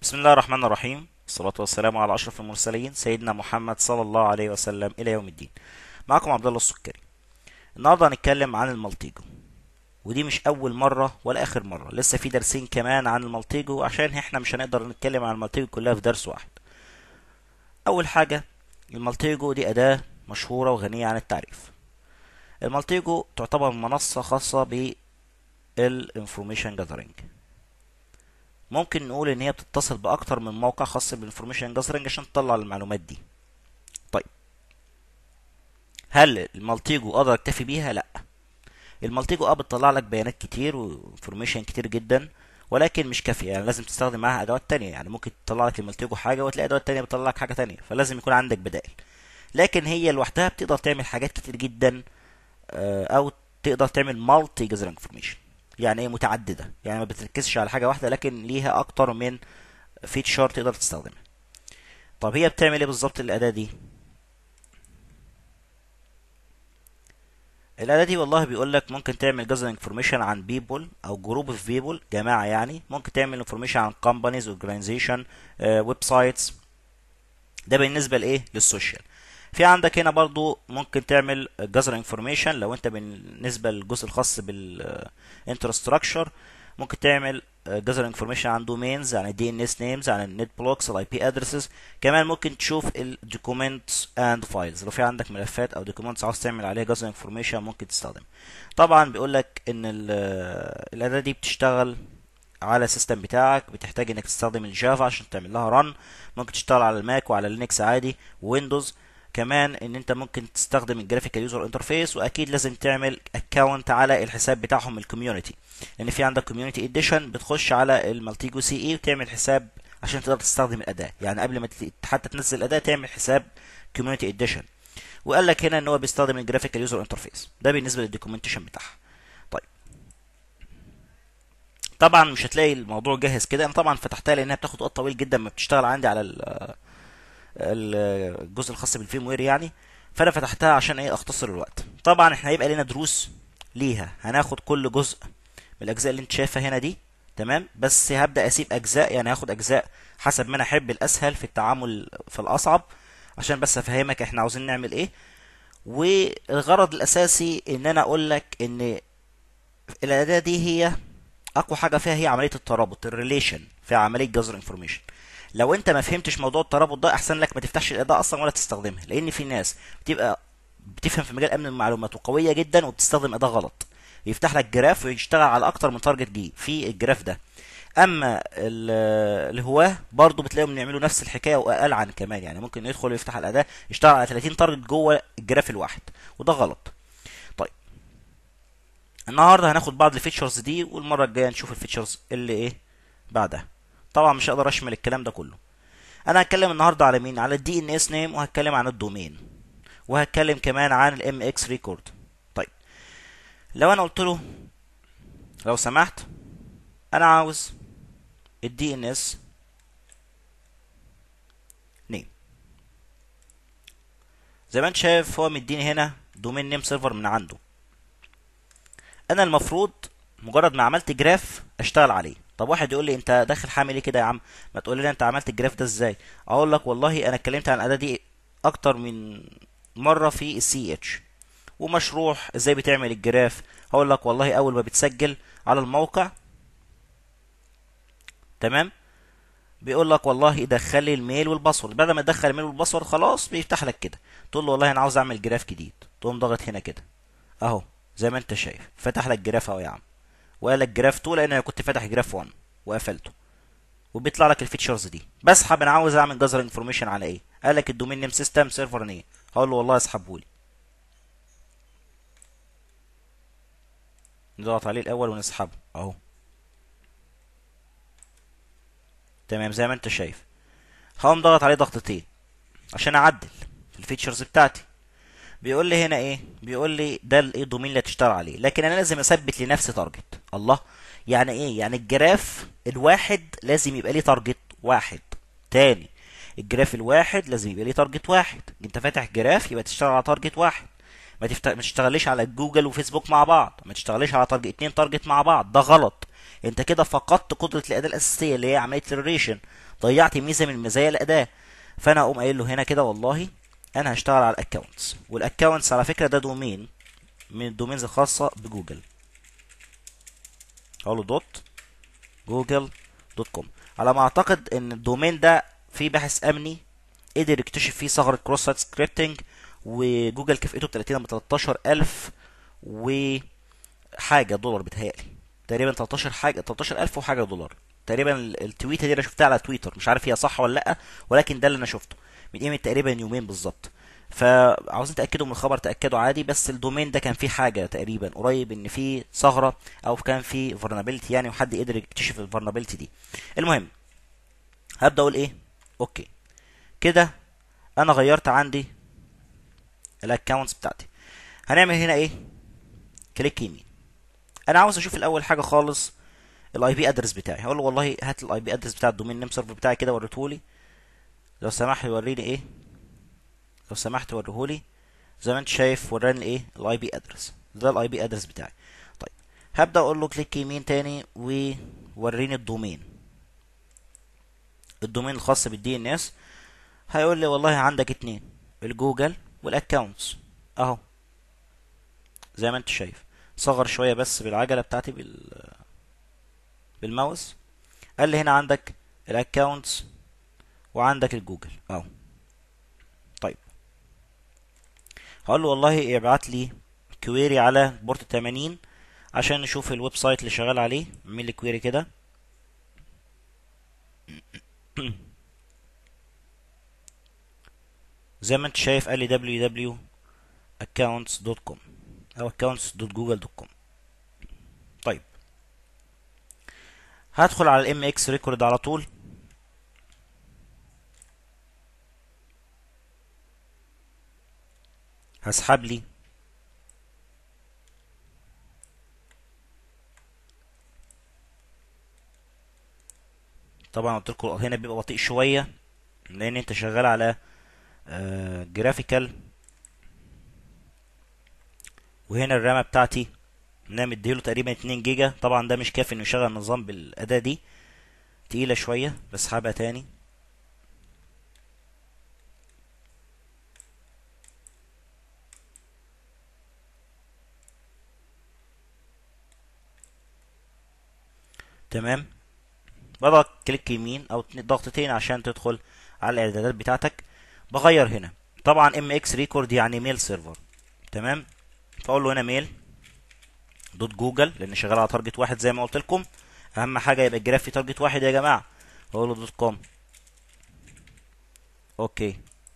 بسم الله الرحمن الرحيم الصلاة والسلام على أشرف المرسلين سيدنا محمد صلى الله عليه وسلم إلى يوم الدين معكم عبد الله السكري النهارده هنتكلم عن المالتيجو ودي مش أول مرة ولا آخر مرة لسه في درسين كمان عن المالتيجو عشان احنا مش هنقدر نتكلم عن المالتيجو كلها في درس واحد أول حاجة المالتيجو دي أداة مشهورة وغنية عن التعريف المالتيجو تعتبر منصة خاصة بالانفورميشن جاذرينج ممكن نقول ان هي بتتصل باكتر من موقع خاص بالانفورميشن جاذرينج عشان تطلع المعلومات دي طيب هل المالتيجو اقدر اكتفي بيها لا المالتيجو اه بتطلع لك بيانات كتير وانفورميشن كتير جدا ولكن مش كافية يعني لازم تستخدم معاها ادوات تانية يعني ممكن تطلع لك المالتيجو حاجة وتلاقي ادوات تانية بتطلع لك حاجة تانية فلازم يكون عندك بدائل لكن هي لوحدها بتقدر تعمل حاجات كتير جدا آه، او تقدر تعمل مالتي جاذرينج انفورميشن يعني ايه متعدده يعني ما بتركزش على حاجه واحده لكن ليها اكتر من فيتشر تقدر تستخدمها طب هي بتعمل ايه بالظبط الاداه دي الاداه دي والله بيقول لك ممكن تعمل جذر انفورميشن عن بيبول او جروب اوف بيبول جماعه يعني ممكن تعمل انفورميشن عن كومبانيز اورجانيزيشن ويب سايتس ده بالنسبه لايه للسوشيال في عندك هنا برضو ممكن تعمل جذر انفورميشن لو انت بالنسبه للجزء الخاص بالانترستراكشر ممكن تعمل جذر انفورميشن عن دومينز عن الدي ان اس نيمز عن النت بلوكس الاي بي ادرسز كمان ممكن تشوف الدوكيومنتس اند فايلز لو في عندك ملفات او دوكيومنتس عاوز تعمل عليها جذر انفورميشن ممكن تستخدم طبعا بيقول لك ان الاداه دي بتشتغل على السيستم بتاعك بتحتاج انك تستخدم الجافا عشان تعمل لها رن ممكن تشتغل على الماك وعلى لينكس عادي ويندوز كمان ان انت ممكن تستخدم الجرافيكال يوزر انترفيس واكيد لازم تعمل اكونت على الحساب بتاعهم الكوميونتي لان في عندك كوميونتي اديشن بتخش على المالتيجو سي اي وتعمل حساب عشان تقدر تستخدم الاداه يعني قبل ما حتى تنزل الاداه تعمل حساب كوميونتي اديشن وقال لك هنا ان هو بيستخدم الجرافيكال يوزر انترفيس ده بالنسبه للدوكيومنتيشن بتاعها طيب طبعا مش هتلاقي الموضوع جاهز كده انا طبعا فتحتها لانها بتاخد وقت طويل جدا ما بتشتغل عندي على الجزء الخاص بالفيم وير يعني فانا فتحتها عشان ايه اختصر الوقت طبعا احنا هيبقى لنا دروس ليها هناخد كل جزء من الاجزاء اللي انت شايفها هنا دي تمام بس هبدا اسيب اجزاء يعني هاخد اجزاء حسب ما انا احب الاسهل في التعامل في الاصعب عشان بس افهمك احنا عاوزين نعمل ايه والغرض الاساسي ان انا اقول لك ان الاداه دي هي اقوى حاجه فيها هي عمليه الترابط الريليشن في عمليه جذر انفورميشن لو انت ما فهمتش موضوع الترابط ده احسن لك ما تفتحش الاداه اصلا ولا تستخدمها لان في ناس بتبقى بتفهم في مجال امن المعلومات وقويه جدا وبتستخدم اداه غلط يفتح لك جراف ويشتغل على اكتر من تارجت جي في الجراف ده اما الهواه برضه بتلاقيهم يعملوا نفس الحكايه واقل عن كمان يعني ممكن يدخل يفتح الاداه يشتغل على 30 تارجت جوه الجراف الواحد وده غلط طيب النهارده هناخد بعض الفيتشرز دي والمره الجايه نشوف الفيتشرز اللي ايه بعدها طبعا مش هقدر اشمل الكلام ده كله انا هتكلم النهارده على مين على الدي ان اس نيم وهتكلم عن الدومين وهتكلم كمان عن الام اكس ريكورد طيب لو انا قلت له لو سمحت انا عاوز الدي ان اس نيم زي ما انت شايف هو مديني هنا دومين نيم سيرفر من عنده انا المفروض مجرد ما عملت جراف اشتغل عليه طب واحد يقول لي انت داخل حامل ايه كده يا عم ما تقول لي انت عملت الجراف ده ازاي اقول لك والله انا اتكلمت عن الاداه دي اكتر من مره في السي اتش ومشروح ازاي بتعمل الجراف هقول لك والله اول ما بتسجل على الموقع تمام بيقول لك والله دخل لي الميل والباسورد بعد ما تدخل الميل والباسورد خلاص بيفتح لك كده تقول له والله انا عاوز اعمل جراف جديد تقوم ضاغط هنا كده اهو زي ما انت شايف فتح لك جراف اهو يا عم وقال لك جراف 2 لان انا كنت فاتح جراف 1 وقفلته وبيطلع لك الفيتشرز دي بسحب انا عاوز اعمل جذر انفورميشن على ايه قال لك الدومين نيم سيستم سيرفر ايه هقول له والله اسحبه لي نضغط عليه الاول ونسحبه اهو تمام زي ما انت شايف هقوم ضغط عليه ضغطتين عشان اعدل في الفيتشرز بتاعتي بيقول لي هنا ايه بيقول لي ده الايه الدومين اللي هتشتغل عليه لكن انا لازم اثبت لنفسي تارجت الله يعني ايه يعني الجراف الواحد لازم يبقى ليه تارجت واحد تاني الجراف الواحد لازم يبقى ليه تارجت واحد انت فاتح جراف يبقى تشتغل على تارجت واحد ما, تفت... ما تشتغليش على جوجل وفيسبوك مع بعض ما تشتغليش على تارجت اتنين تارجت مع بعض ده غلط انت كده فقدت قدره الاداه الاساسيه اللي هي عمليه الريشن ضيعت ميزه من مزايا الاداه فانا اقوم قايل له هنا كده والله انا هشتغل على الاكونتس والاكونتس على فكره ده دومين من الدومينز الخاصه بجوجل اقول له دوت جوجل دوت كوم على ما اعتقد ان الدومين ده فيه باحث امني قدر يكتشف فيه ثغره كروس سايت سكريبتنج وجوجل كافئته ب 30 ب 13000 وحاجه دولار بتهيألي تقريبا 13 حاجه 13000 وحاجه دولار تقريبا التويته دي انا شفتها على تويتر مش عارف هي صح ولا لا ولكن ده اللي انا شفته من قيمه تقريبا يومين بالظبط فعاوزين تاكدوا من الخبر تاكدوا عادي بس الدومين ده كان فيه حاجه تقريبا قريب ان فيه ثغره او كان فيه فولنربيلتي يعني وحد قدر يكتشف الفولنربيلتي دي المهم هبدا اقول ايه اوكي كده انا غيرت عندي الاكونتس بتاعتي هنعمل هنا ايه كليك يمين انا عاوز اشوف الاول حاجه خالص الاي بي ادرس بتاعي هقول له والله هات الاي بي ادرس بتاع الدومين نيم سيرفر بتاعي كده وريتهولي لو سمحت وريني ايه لو سمحت وريهولي زي ما انت شايف وراني ايه الاي بي ادرس ده الاي بي ادرس بتاعي طيب هبدا اقول له كليك يمين تاني ووريني الدومين الدومين الخاص بالدي ان اس هيقول لي والله عندك اتنين الجوجل والاكونتس اهو زي ما انت شايف صغر شويه بس بالعجله بتاعتي بال بالماوس قال لي هنا عندك الاكونتس وعندك الجوجل اهو طيب هقول له والله ابعت لي كويري على بورت 80 عشان نشوف الويب سايت اللي شغال عليه اعمل لي كويري كده زي ما انت شايف قال لي www.accounts.com او accounts.google.com طيب هدخل على الام اكس ريكورد على طول هسحب لي طبعا قلت لكم هنا بيبقى بطيء شويه لان انت شغال على جرافيكال وهنا الرامه بتاعتي انا مديله تقريبا 2 جيجا طبعا ده مش كافي انه يشغل النظام بالاداه دي تقيله شويه بسحبها تاني تمام بضغط كليك يمين او ضغطتين عشان تدخل على الاعدادات بتاعتك بغير هنا طبعا ام اكس ريكورد يعني ميل سيرفر تمام فاقول له هنا ميل دوت جوجل لان شغال على تارجت واحد زي ما قلت لكم اهم حاجه يبقى الجراف في تارجت واحد يا جماعه اقول له دوت كوم اوكي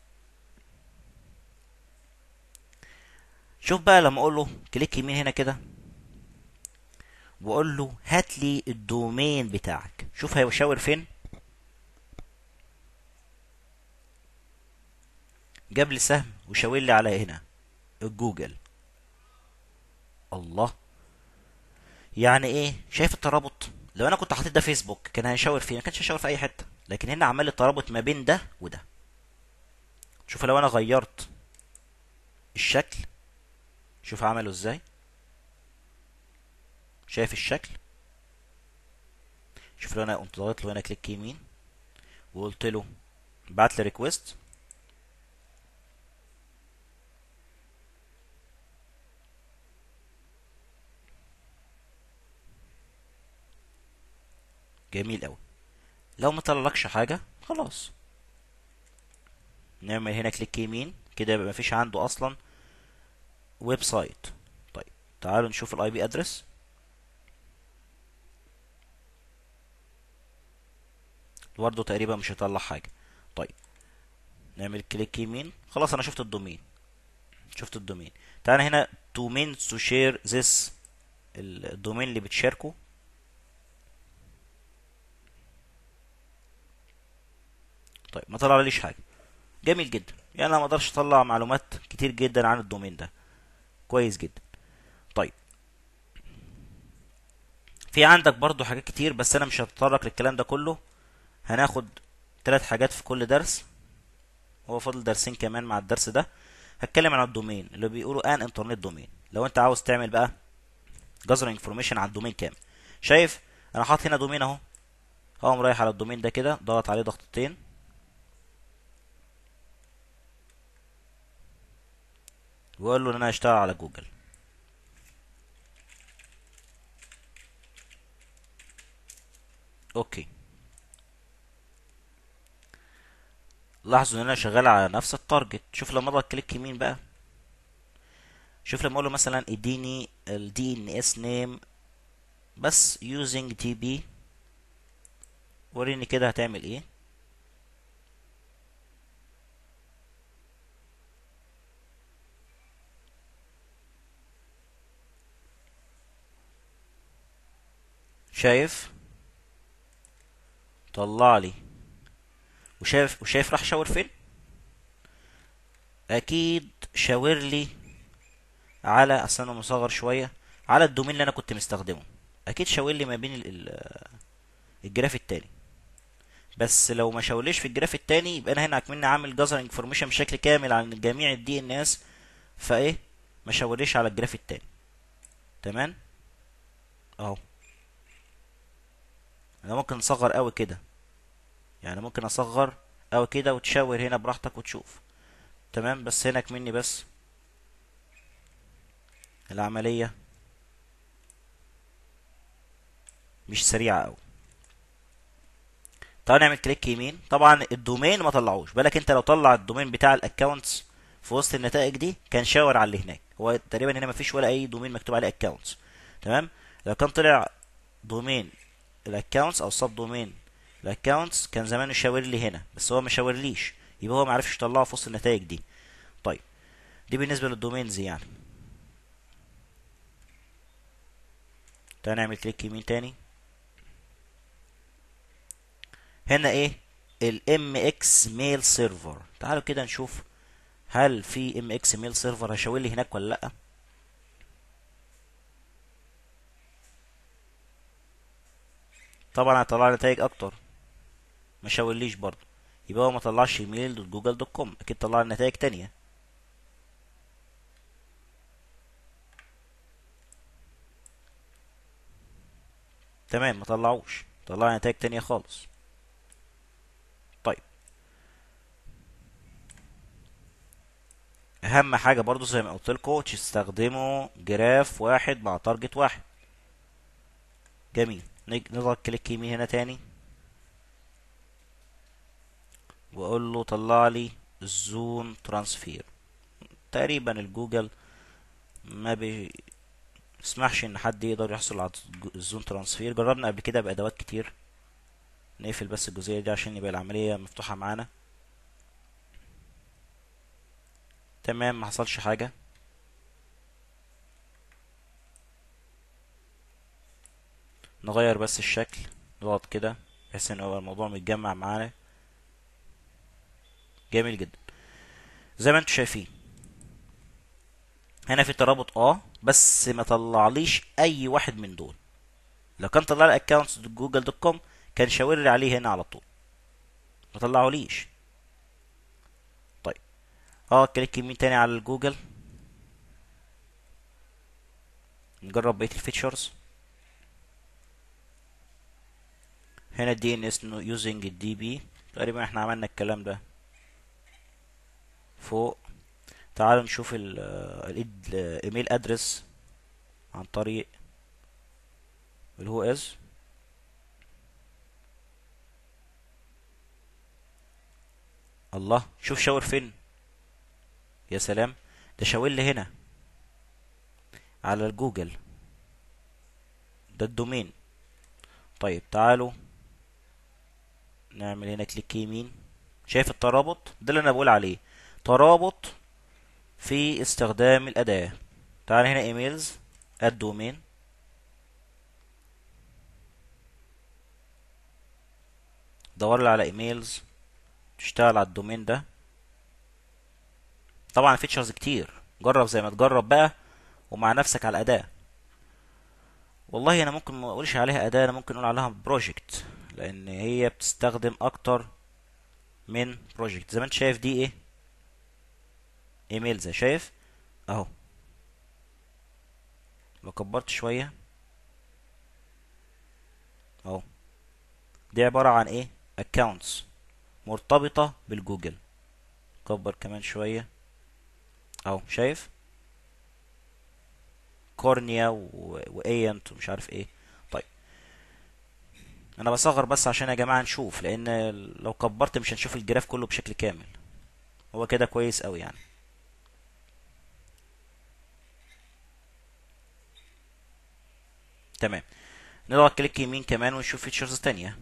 شوف بقى لما اقول له كليك يمين هنا كده واقول له هات لي الدومين بتاعك شوف هيشاور فين جاب لي سهم وشاور لي على هنا الجوجل الله يعني ايه شايف الترابط لو انا كنت حاطط ده فيسبوك كان هيشاور فين ما كانش هيشاور في اي حته لكن هنا عمل لي الترابط ما بين ده وده شوف لو انا غيرت الشكل شوف عمله ازاي شايف الشكل شوف لو انا قمت ضغطت له هنا كليك يمين وقلت له بعت لي ريكويست جميل قوي لو ما طلعلكش حاجه خلاص نعمل هنا كليك يمين كده يبقى مفيش عنده اصلا ويب سايت طيب تعالوا نشوف الاي بي ادرس برضه تقريبا مش هيطلع حاجه طيب نعمل كليك يمين خلاص انا شفت الدومين شفت الدومين تعالى هنا دومين تو شير ذس الدومين اللي بتشاركه طيب ما طلعليش حاجه جميل جدا يعني انا ما اقدرش اطلع معلومات كتير جدا عن الدومين ده كويس جدا طيب في عندك برضو حاجات كتير بس انا مش هتطرق للكلام ده كله هناخد ثلاث حاجات في كل درس هو فاضل درسين كمان مع الدرس ده هتكلم عن الدومين اللي بيقولوا ان انترنت دومين لو انت عاوز تعمل بقى جذر انفورميشن عن الدومين كامل شايف انا حاطط هنا دومين اهو هقوم رايح على الدومين ده كده ضغط عليه ضغطتين واقول له ان انا هشتغل على جوجل اوكي لاحظوا ان انا شغال على نفس التارجت شوف لما اضغط كليك يمين بقى شوف لما اقول له مثلا اديني ال DNS name بس using db وريني كده هتعمل ايه شايف طلع لي وشايف وشايف راح شاور فين اكيد شاور لي على استنى مصغر شويه على الدومين اللي انا كنت مستخدمه اكيد شاور لي ما بين ال- ال- الجراف التاني بس لو ما شاورليش في الجراف التاني يبقى انا هنا اكملني عامل جزر انفورميشن بشكل كامل عن جميع الدي ان اس فايه ما شاورليش على الجراف التاني تمام اهو انا ممكن اصغر قوي كده يعني ممكن اصغر قوي كده وتشاور هنا براحتك وتشوف تمام بس هنا كمني بس العملية مش سريعة قوي تعال نعمل كليك يمين طبعا الدومين ما طلعوش بالك انت لو طلع الدومين بتاع الاكونتس في وسط النتائج دي كان شاور على اللي هناك هو تقريبا هنا مفيش ولا اي دومين مكتوب عليه اكونتس تمام لو كان طلع دومين الاكونتس او سب دومين الاكونتس كان زمانه شاور لي هنا بس هو ما شاورليش يبقى هو ما عرفش يطلعه في وسط النتائج دي طيب دي بالنسبه للدومينز يعني تعال نعمل كليك يمين تاني هنا ايه ال MX ميل سيرفر تعالوا كده نشوف هل في MX ميل سيرفر هيشاور لي هناك ولا لا طبعا هيطلع لي نتائج اكتر ما شاورليش برضه يبقى هو ما طلعش ايميل دوت جوجل دوت كوم اكيد طلع لي نتائج تانية تمام ما طلعوش طلع لي نتائج تانية خالص طيب اهم حاجة برضو زي ما قلت لكم تستخدموا جراف واحد مع تارجت واحد جميل نج- نضغط كليك يمين هنا تاني واقول له طلع لي الزون ترانسفير تقريبا الجوجل ما بيسمحش ان حد يقدر يحصل على الزون ترانسفير جربنا قبل كده بادوات كتير نقفل بس الجزئيه دي عشان يبقى العمليه مفتوحه معانا تمام ما حصلش حاجه نغير بس الشكل نضغط كده بحيث ان هو الموضوع متجمع معانا جميل جدا زي ما انتم شايفين هنا في ترابط اه بس ما طلعليش اي واحد من دول لو كان طلع لي اكونتس جوجل دوت كوم كان شاور لي عليه هنا على طول ما طلعوليش طيب اه كليك يمين تاني على الجوجل نجرب بقيه الفيتشرز هنا الدي ان اس يوزنج الدي بي تقريبا احنا عملنا الكلام ده فوق تعالوا نشوف ال- ال- الايميل ادرس عن طريق الهو از الله شوف شاور فين يا سلام ده شاور لي هنا على الجوجل ده الدومين طيب تعالوا نعمل هنا كليك يمين شايف الترابط ده اللي انا بقول عليه ترابط في استخدام الأداة تعال هنا ايميلز الدومين دور لي على ايميلز تشتغل على الدومين ده طبعا فيتشرز كتير جرب زي ما تجرب بقى ومع نفسك على الأداة والله انا ممكن ما اقولش عليها أداة انا ممكن اقول عليها بروجكت لان هي بتستخدم اكتر من بروجكت زي ما انت شايف دي ايه ايميل زي شايف اهو لو كبرت شوية اهو دي عبارة عن ايه accounts مرتبطة بالجوجل كبر كمان شوية اهو شايف كورنيا واينت ومش عارف ايه طيب انا بصغر بس عشان يا جماعة نشوف لان لو كبرت مش هنشوف الجراف كله بشكل كامل هو كده كويس قوي يعني تمام نضغط كليك يمين كمان ونشوف فيتشرز تانية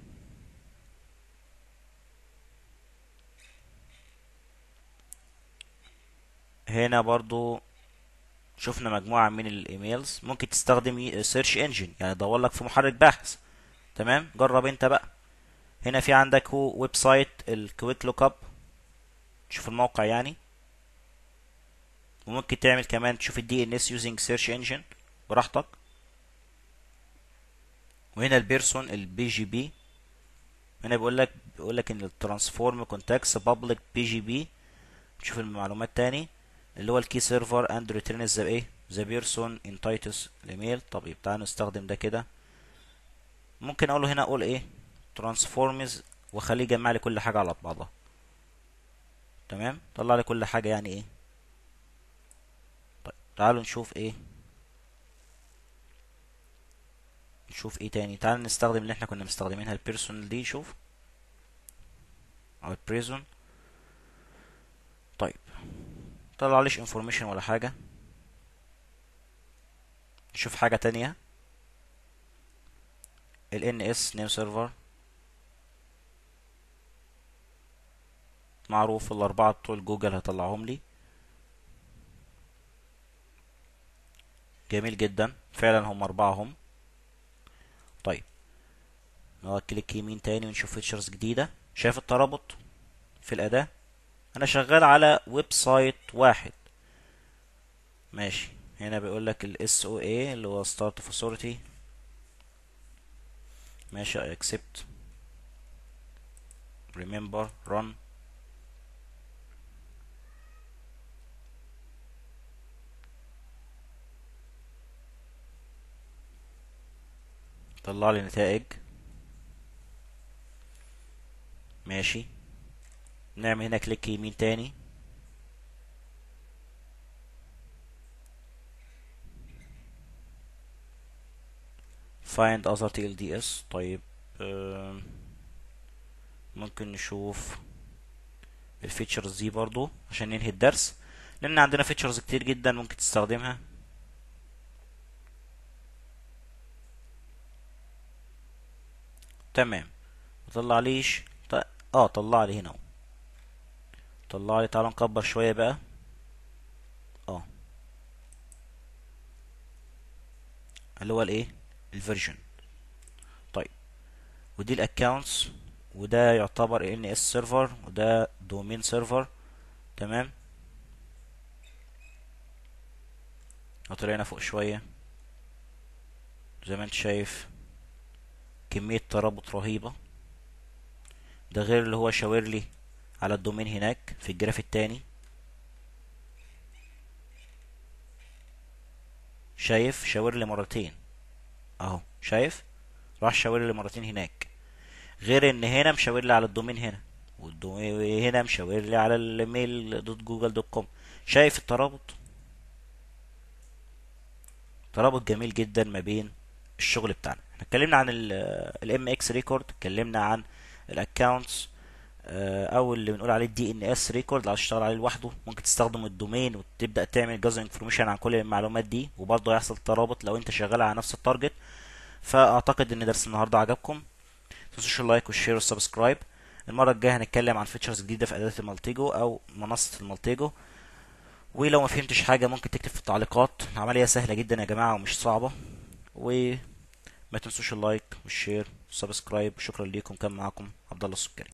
هنا برضو شفنا مجموعة من الايميلز ممكن تستخدم سيرش انجن يعني يدور لك في محرك بحث تمام جرب انت بقى هنا في عندك هو ويب سايت الكويك لوك اب تشوف الموقع يعني وممكن تعمل كمان تشوف الدي ان اس يوزنج سيرش انجن براحتك وهنا البيرسون البي جي بي هنا بيقول لك بيقول لك ان الترانسفورم كونتاكس بابليك بي جي بي تشوف المعلومات تاني اللي هو الكي سيرفر اند ريتيرن ذا ايه ذا بيرسون ان تايتس الايميل طب يبقى تعالى نستخدم ده كده ممكن اقول له هنا اقول ايه ترانسفورمز واخليه يجمع لي كل حاجه على بعضها تمام طلع لي كل حاجه يعني ايه طيب تعالوا نشوف ايه نشوف ايه تاني تعال نستخدم اللي احنا كنا مستخدمينها البيرسونال دي شوف او البريزون طيب طلع ليش انفورميشن ولا حاجة نشوف حاجة تانية ال NS name server معروف الأربعة بتوع جوجل هطلعهم لي جميل جدا فعلا هم أربعة هم طيب نقعد كليك يمين تاني ونشوف فيتشرز جديدة شايف الترابط في الأداة أنا شغال على ويب سايت واحد ماشي هنا بيقول لك ال SOA اللي هو Start of Authority ماشي I accept remember run طلع لي نتائج ماشي نعمل هنا كليك يمين تاني find other TLDS طيب آم، ممكن نشوف الفيتشرز دي برضو عشان ننهي الدرس لان عندنا فيتشرز كتير جدا ممكن تستخدمها تمام طلع ليش ط... اه طلع لي هنا اهو طلع لي تعالى نكبر شويه بقى اه اللي هو الايه الفيرجن طيب ودي الاكونتس وده يعتبر ان اس سيرفر وده دومين سيرفر تمام طلعنا فوق شويه زي ما انت شايف كمية ترابط رهيبة ده غير اللي هو شاور لي على الدومين هناك في الجراف التاني شايف شاور لي مرتين اهو شايف راح شاور لي مرتين هناك غير ان هنا مشاور لي على الدومين هنا والدومين هنا مشاور لي على الميل دوت جوجل دوت كوم شايف الترابط ترابط جميل جدا ما بين الشغل بتاعنا احنا اتكلمنا عن الام اكس ريكورد اتكلمنا عن الاكونتس او اللي بنقول عليه الدي ان اس ريكورد لو تشتغل عليه لوحده ممكن تستخدم الدومين وتبدا تعمل جاذر انفورميشن عن كل المعلومات دي وبرضه هيحصل ترابط لو انت شغال على نفس التارجت فاعتقد ان درس النهارده عجبكم متنسوش اللايك والشير والسبسكرايب المره الجايه هنتكلم عن فيتشرز جديده في اداه المالتيجو او منصه المالتيجو ولو ما فهمتش حاجه ممكن تكتب في التعليقات عمليه سهله جدا يا جماعه ومش صعبه وما تنسوش اللايك والشير والسبسكرايب شكرا ليكم كان معاكم عبد الله السكري